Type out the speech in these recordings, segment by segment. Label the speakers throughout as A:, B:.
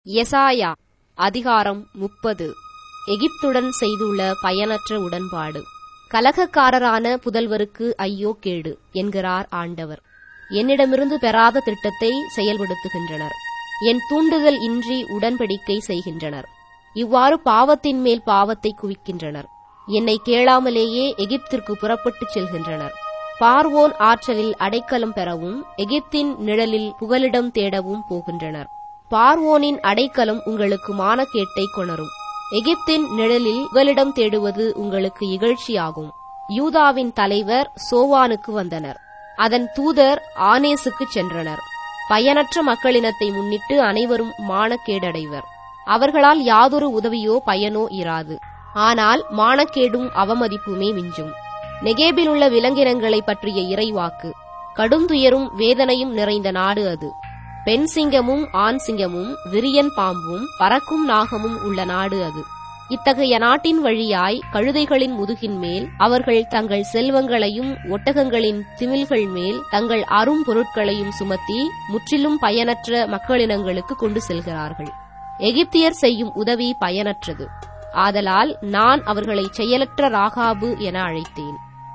A: எசாயா அதிகாரம் முப்பது எகிப்துடன் செய்துள்ள பயனற்ற உடன்பாடு கலகக்காரரான புதல்வருக்கு ஐயோ கேடு என்கிறார் ஆண்டவர் என்னிடமிருந்து பெறாத திட்டத்தை செயல்படுத்துகின்றனர் என் தூண்டுதல் இன்றி உடன்படிக்கை செய்கின்றனர் இவ்வாறு பாவத்தின் மேல் பாவத்தை குவிக்கின்றனர் என்னை கேளாமலேயே எகிப்திற்கு புறப்பட்டுச் செல்கின்றனர் பார்வோன் ஆற்றலில் அடைக்கலம் பெறவும் எகிப்தின் நிழலில் புகலிடம் தேடவும் போகின்றனர் பார்வோனின் அடைக்கலம் உங்களுக்கு மானக்கேட்டை கொணரும் எகிப்தின் நிழலில் புகலிடம் தேடுவது உங்களுக்கு இகழ்ச்சியாகும் யூதாவின் தலைவர் சோவானுக்கு வந்தனர் அதன் தூதர் ஆனேசுக்குச் சென்றனர் பயனற்ற மக்களினத்தை முன்னிட்டு அனைவரும் மானக்கேடடைவர் அவர்களால் யாதொரு உதவியோ பயனோ இராது ஆனால் மானக்கேடும் அவமதிப்புமே மிஞ்சும் நெகேபிலுள்ள விலங்கினங்களை பற்றிய இறைவாக்கு கடுந்துயரும் வேதனையும் நிறைந்த நாடு அது பெண் சிங்கமும் ஆண் சிங்கமும் விரியன் பாம்பும் பறக்கும் நாகமும் உள்ள நாடு அது இத்தகைய நாட்டின் வழியாய் கழுதைகளின் முதுகின் மேல் அவர்கள் தங்கள் செல்வங்களையும் ஒட்டகங்களின் திமில்கள் மேல் தங்கள் அரும் பொருட்களையும் சுமத்தி முற்றிலும் பயனற்ற மக்களினங்களுக்கு கொண்டு செல்கிறார்கள் எகிப்தியர் செய்யும் உதவி பயனற்றது ஆதலால் நான் அவர்களை செயலற்ற ராகாபு என அழைத்தேன்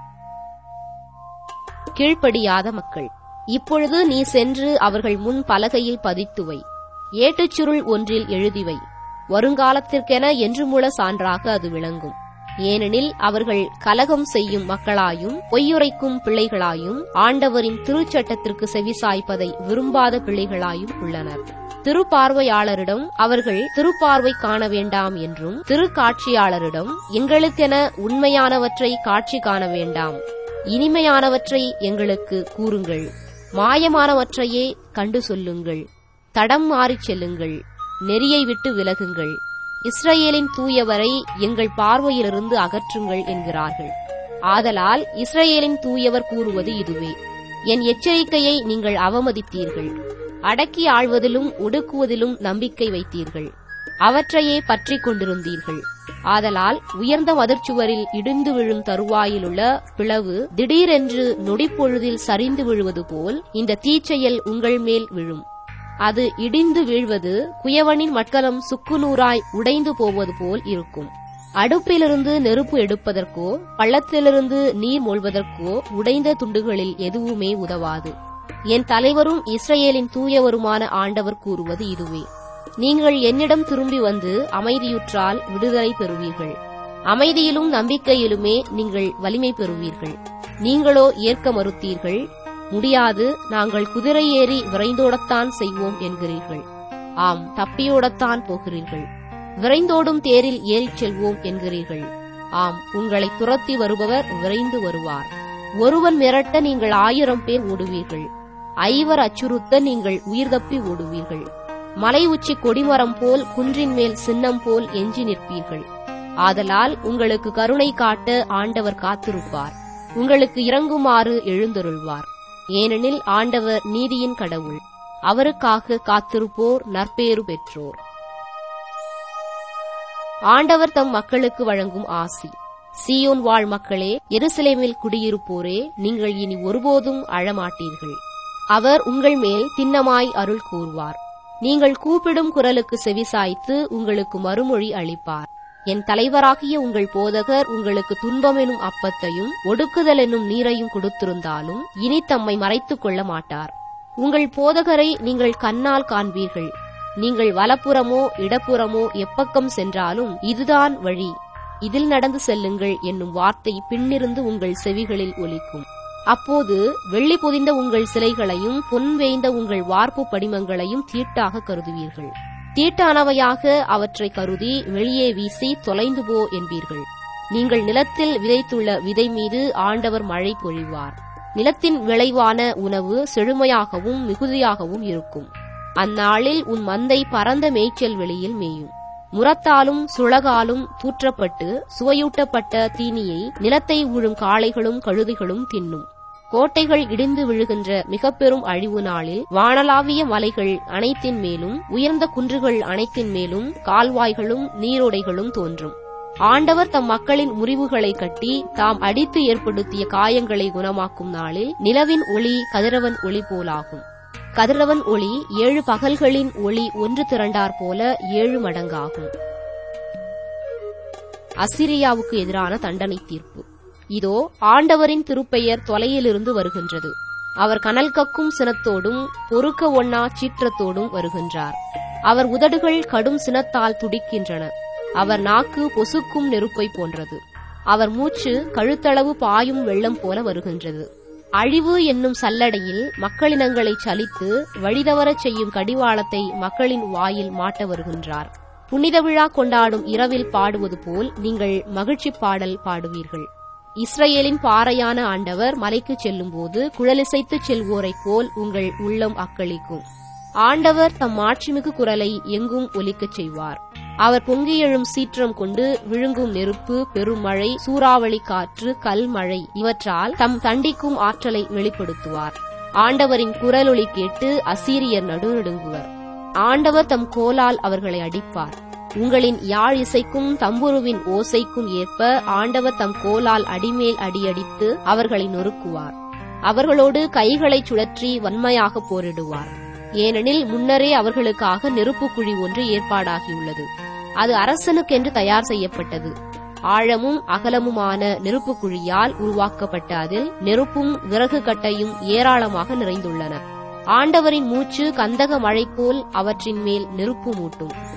A: கீழ்ப்படியாத மக்கள் இப்பொழுது நீ சென்று அவர்கள் முன் பலகையில் பதித்துவை ஏட்டுச்சுருள் ஒன்றில் எழுதிவை வருங்காலத்திற்கென என்றுமுள்ள சான்றாக அது விளங்கும் ஏனெனில் அவர்கள் கலகம் செய்யும் மக்களாயும் பொய்யுரைக்கும் பிள்ளைகளாயும் ஆண்டவரின் திருச்சட்டத்திற்கு செவிசாய்ப்பதை விரும்பாத பிள்ளைகளாயும் உள்ளனர் திருப்பார்வையாளரிடம் அவர்கள் திருப்பார்வை காண வேண்டாம் என்றும் திருக்காட்சியாளரிடம் எங்களுக்கென உண்மையானவற்றை காட்சி காண வேண்டாம் இனிமையானவற்றை எங்களுக்கு கூறுங்கள் மாயமானவற்றையே கண்டு சொல்லுங்கள் தடம் மாறிச் செல்லுங்கள் நெறியை விட்டு விலகுங்கள் இஸ்ரேலின் தூயவரை எங்கள் பார்வையிலிருந்து அகற்றுங்கள் என்கிறார்கள் ஆதலால் இஸ்ரேலின் தூயவர் கூறுவது இதுவே என் எச்சரிக்கையை நீங்கள் அவமதித்தீர்கள் அடக்கி ஆழ்வதிலும் ஒடுக்குவதிலும் நம்பிக்கை வைத்தீர்கள் அவற்றையே பற்றிக் கொண்டிருந்தீர்கள் ஆதலால் உயர்ந்த மதிர்ச்சுவரில் இடிந்து விழும் தருவாயிலுள்ள பிளவு திடீரென்று நொடிப்பொழுதில் சரிந்து விழுவது போல் இந்த தீச்செயல் உங்கள் மேல் விழும் அது இடிந்து வீழ்வது குயவனின் மட்கலம் சுக்குநூறாய் உடைந்து போவது போல் இருக்கும் அடுப்பிலிருந்து நெருப்பு எடுப்பதற்கோ பள்ளத்திலிருந்து நீர் மொழ்வதற்கோ உடைந்த துண்டுகளில் எதுவுமே உதவாது என் தலைவரும் இஸ்ரேலின் தூயவருமான ஆண்டவர் கூறுவது இதுவே நீங்கள் என்னிடம் திரும்பி வந்து அமைதியுற்றால் விடுதலை பெறுவீர்கள் அமைதியிலும் நம்பிக்கையிலுமே நீங்கள் வலிமை பெறுவீர்கள் நீங்களோ ஏற்க மறுத்தீர்கள் முடியாது நாங்கள் குதிரை ஏறி விரைந்தோடத்தான் செய்வோம் என்கிறீர்கள் ஆம் தப்பியோடத்தான் போகிறீர்கள் விரைந்தோடும் தேரில் ஏறிச் செல்வோம் என்கிறீர்கள் ஆம் உங்களை துரத்தி வருபவர் விரைந்து வருவார் ஒருவன் மிரட்ட நீங்கள் ஆயிரம் பேர் ஓடுவீர்கள் ஐவர் அச்சுறுத்த நீங்கள் உயிர் தப்பி ஓடுவீர்கள் மலை உச்சி கொடிமரம் போல் குன்றின் மேல் சின்னம் போல் எஞ்சி நிற்பீர்கள் ஆதலால் உங்களுக்கு கருணை காட்ட ஆண்டவர் காத்திருப்பார் உங்களுக்கு இறங்குமாறு எழுந்தருள்வார் ஏனெனில் ஆண்டவர் நீதியின் கடவுள் அவருக்காக காத்திருப்போர் நற்பேறு பெற்றோர் ஆண்டவர் தம் மக்களுக்கு வழங்கும் ஆசி சியோன் வாழ் மக்களே எருசலேமில் குடியிருப்போரே நீங்கள் இனி ஒருபோதும் அழமாட்டீர்கள் அவர் உங்கள் மேல் திண்ணமாய் அருள் கூறுவார் நீங்கள் கூப்பிடும் குரலுக்கு செவிசாய்த்து உங்களுக்கு மறுமொழி அளிப்பார் என் தலைவராகிய உங்கள் போதகர் உங்களுக்கு துன்பம் எனும் அப்பத்தையும் ஒடுக்குதல் என்னும் நீரையும் கொடுத்திருந்தாலும் இனி தம்மை மறைத்துக் கொள்ள மாட்டார் உங்கள் போதகரை நீங்கள் கண்ணால் காண்பீர்கள் நீங்கள் வலப்புறமோ இடப்புறமோ எப்பக்கம் சென்றாலும் இதுதான் வழி இதில் நடந்து செல்லுங்கள் என்னும் வார்த்தை பின்னிருந்து உங்கள் செவிகளில் ஒலிக்கும் அப்போது வெள்ளி பொதிந்த உங்கள் சிலைகளையும் பொன் வேய்ந்த உங்கள் வார்ப்பு படிமங்களையும் தீட்டாக கருதுவீர்கள் தீட்டானவையாக அவற்றை கருதி வெளியே வீசி தொலைந்து போ என்பீர்கள் நீங்கள் நிலத்தில் விதைத்துள்ள விதை மீது ஆண்டவர் மழை பொழிவார் நிலத்தின் விளைவான உணவு செழுமையாகவும் மிகுதியாகவும் இருக்கும் அந்நாளில் உன் மந்தை பரந்த மேய்ச்சல் வெளியில் மேயும் முரத்தாலும் சுழகாலும் தூற்றப்பட்டு சுவையூட்டப்பட்ட தீனியை நிலத்தை உழும் காளைகளும் கழுதைகளும் தின்னும் கோட்டைகள் இடிந்து விழுகின்ற மிக பெரும் அழிவு நாளில் வானலாவிய மலைகள் அனைத்தின் மேலும் உயர்ந்த குன்றுகள் அனைத்தின் மேலும் கால்வாய்களும் நீரோடைகளும் தோன்றும் ஆண்டவர் தம் மக்களின் முறிவுகளை கட்டி தாம் அடித்து ஏற்படுத்திய காயங்களை குணமாக்கும் நாளில் நிலவின் ஒளி கதிரவன் ஒளி போலாகும் கதிரவன் ஒளி ஏழு பகல்களின் ஒளி ஒன்று திரண்டார் போல ஏழு மடங்காகும் அசிரியாவுக்கு எதிரான தண்டனை தீர்ப்பு இதோ ஆண்டவரின் திருப்பெயர் தொலையிலிருந்து வருகின்றது அவர் கனல் கக்கும் சினத்தோடும் பொறுக்க ஒண்ணா சீற்றத்தோடும் வருகின்றார் அவர் உதடுகள் கடும் சினத்தால் துடிக்கின்றன அவர் நாக்கு பொசுக்கும் நெருப்பை போன்றது அவர் மூச்சு கழுத்தளவு பாயும் வெள்ளம் போல வருகின்றது அழிவு என்னும் சல்லடையில் மக்களினங்களை சலித்து வழிதவரச் செய்யும் கடிவாளத்தை மக்களின் வாயில் மாட்ட வருகின்றார் புனித விழா கொண்டாடும் இரவில் பாடுவது போல் நீங்கள் மகிழ்ச்சி பாடல் பாடுவீர்கள் இஸ்ரேலின் பாறையான ஆண்டவர் மலைக்கு செல்லும்போது குழலிசைத்துச் செல்வோரைப் போல் உங்கள் உள்ளம் அக்களிக்கும் ஆண்டவர் தம் மாட்சிமிகு குரலை எங்கும் ஒலிக்கச் செய்வார் அவர் பொங்கி எழும் சீற்றம் கொண்டு விழுங்கும் நெருப்பு பெருமழை சூறாவளி காற்று கல்மழை இவற்றால் தம் தண்டிக்கும் ஆற்றலை வெளிப்படுத்துவார் ஆண்டவரின் குரலொலி கேட்டு அசீரியர் நடுநடுங்குவர் ஆண்டவர் தம் கோலால் அவர்களை அடிப்பார் உங்களின் யாழ் இசைக்கும் தம்புருவின் ஓசைக்கும் ஏற்ப ஆண்டவர் தம் கோலால் அடிமேல் அடியடித்து அவர்களை நொறுக்குவார் அவர்களோடு கைகளைச் சுழற்றி வன்மையாக போரிடுவார் ஏனெனில் முன்னரே அவர்களுக்காக நெருப்புக் குழி ஒன்று ஏற்பாடாகியுள்ளது அது அரசனுக்கென்று தயார் செய்யப்பட்டது ஆழமும் அகலமுமான நெருப்புக் குழியால் உருவாக்கப்பட்ட அதில் நெருப்பும் விறகு கட்டையும் ஏராளமாக நிறைந்துள்ளன ஆண்டவரின் மூச்சு கந்தக மழை போல் அவற்றின் மேல் நெருப்பு மூட்டும்